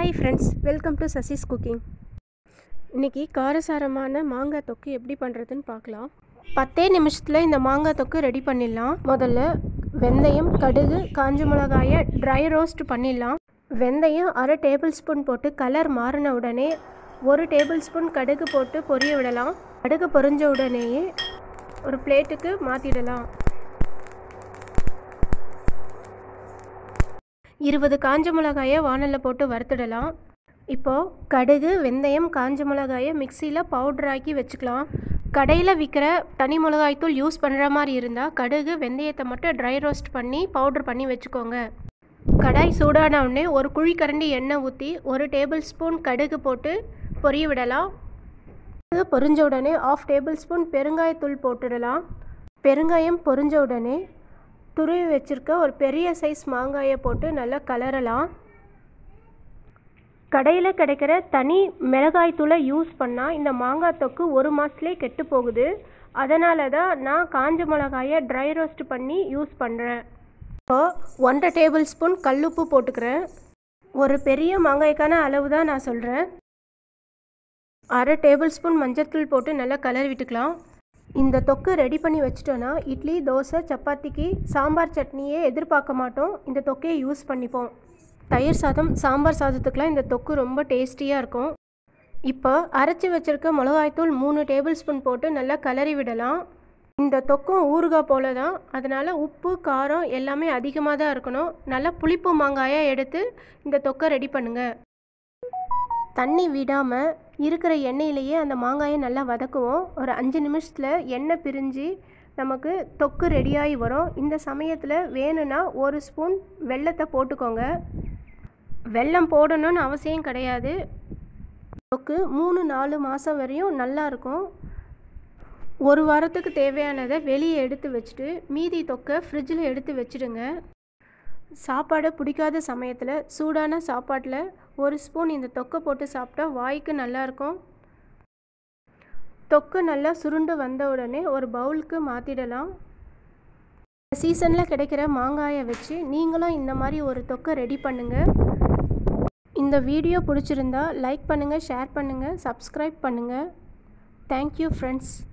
hi friends welcome to Sasi's cooking இன்றைக்கி காரசாரமான மாங்காய் தொக்கு எப்படி பண்ணுறதுன்னு பார்க்கலாம் பத்தே நிமிஷத்தில் இந்த மாங்காய் தொக்கு ரெடி பண்ணிடலாம் முதல்ல வெந்தயம் கடுகு காஞ்ச மிளகாயை ட்ரை ரோஸ்ட் பண்ணிடலாம் வெந்தயம் அரை டேபிள் ஸ்பூன் போட்டு கலர் மாறின உடனே ஒரு டேபிள் ஸ்பூன் கடுகு போட்டு பொரிய விடலாம் கடுகு பொரிஞ்ச உடனேயே ஒரு பிளேட்டுக்கு மாற்றிடலாம் இருபது காஞ்ச மிளகாயை வானலில் போட்டு வறுத்துடலாம் இப்போது கடுகு வெந்தயம் காஞ்ச மிளகாயை மிக்சியில் பவுடர் ஆக்கி வச்சுக்கலாம் கடையில் விற்கிற தனி மிளகாய்த்தூள் யூஸ் பண்ணுற மாதிரி இருந்தால் கடுகு வெந்தயத்தை மட்டும் ட்ரை ரோஸ்ட் பண்ணி பவுட்ரு பண்ணி வச்சுக்கோங்க கடாய் சூடான உடனே ஒரு குழிக்கரண்டி எண்ணெய் ஊற்றி ஒரு டேபிள் ஸ்பூன் கடுகு போட்டு பொரிய விடலாம் கடுகு பொரிஞ்ச உடனே ஆஃப் டேபிள் ஸ்பூன் பெருங்காயத்தூள் போட்டுடலாம் பெருங்காயம் பொரிஞ்ச உடனே துருவி வச்சுருக்க ஒரு பெரிய சைஸ் மாங்காயை போட்டு நல்லா கலரலாம் கடையில் கிடைக்கிற தனி மிளகாய் தூளை யூஸ் பண்ணால் இந்த மாங்காய் தொக்கு ஒரு மாதத்துலேயே கெட்டு போகுது அதனால தான் நான் காஞ்ச மிளகாயை ட்ரை ரோஸ்ட் பண்ணி யூஸ் பண்ணுறேன் இப்போ ஒன்றரை டேபிள் ஸ்பூன் கல்லுப்பு போட்டுக்கிறேன் ஒரு பெரிய மாங்காய்க்கான அளவு தான் நான் சொல்கிறேன் அரை டேபிள் ஸ்பூன் மஞ்சத்தூள் போட்டு நல்லா கலர் விட்டுக்கலாம் இந்த தொக்கு ரெடி பண்ணி வச்சிட்டோன்னா இட்லி தோசை சப்பாத்திக்கு சாம்பார் சட்னியே எதிர்பார்க்க மாட்டோம் இந்த தொக்கையை யூஸ் பண்ணிப்போம் தயிர் சாதம் சாம்பார் சாதத்துக்கெலாம் இந்த தொக்கு ரொம்ப டேஸ்டியாக இருக்கும் இப்போ அரைச்சி வச்சுருக்க மிளகாய்த்தூள் மூணு டேபிள் ஸ்பூன் போட்டு நல்லா கிளறி விடலாம் இந்த தொக்கும் ஊறுகாய் போல தான் அதனால் உப்பு காரம் எல்லாமே அதிகமாக தான் இருக்கணும் நல்லா புளிப்பு மாங்காயாக எடுத்து இந்த தொக்கை ரெடி பண்ணுங்கள் தண்ணி விடாமல் இருக்கிற எண்ணெயிலேயே அந்த மாங்காயை நல்லா வதக்குவோம் ஒரு அஞ்சு நிமிஷத்தில் எண்ணெய் பிரிஞ்சு நமக்கு தொக்கு ரெடியாகி வரும் இந்த சமயத்தில் வேணும்னா ஒரு ஸ்பூன் வெல்லத்தை போட்டுக்கோங்க வெல்லம் போடணும்னு அவசியம் கிடையாது தொக்கு மூணு நாலு மாதம் வரையும் நல்லா இருக்கும் ஒரு வாரத்துக்கு தேவையானதை வெளியே எடுத்து வச்சுட்டு மீதி தொக்கை ஃப்ரிட்ஜில் எடுத்து வச்சுடுங்க சாப்பாடு பிடிக்காத சமயத்தில் சூடான சாப்பாட்டில் ஒரு ஸ்பூன் இந்த தொக்கை போட்டு சாப்பிட்டா வாய்க்கு நல்லாயிருக்கும் தொக்கு நல்லா சுருண்டு வந்த உடனே ஒரு பவுலுக்கு மாற்றிடலாம் சீசனில் கிடைக்கிற மாங்காயை வச்சு நீங்களும் இந்த மாதிரி ஒரு தொக்கை ரெடி பண்ணுங்கள் இந்த வீடியோ பிடிச்சிருந்தா லைக் பண்ணுங்கள் ஷேர் பண்ணுங்கள் சப்ஸ்கிரைப் பண்ணுங்கள் தேங்க்யூ ஃப்ரெண்ட்ஸ்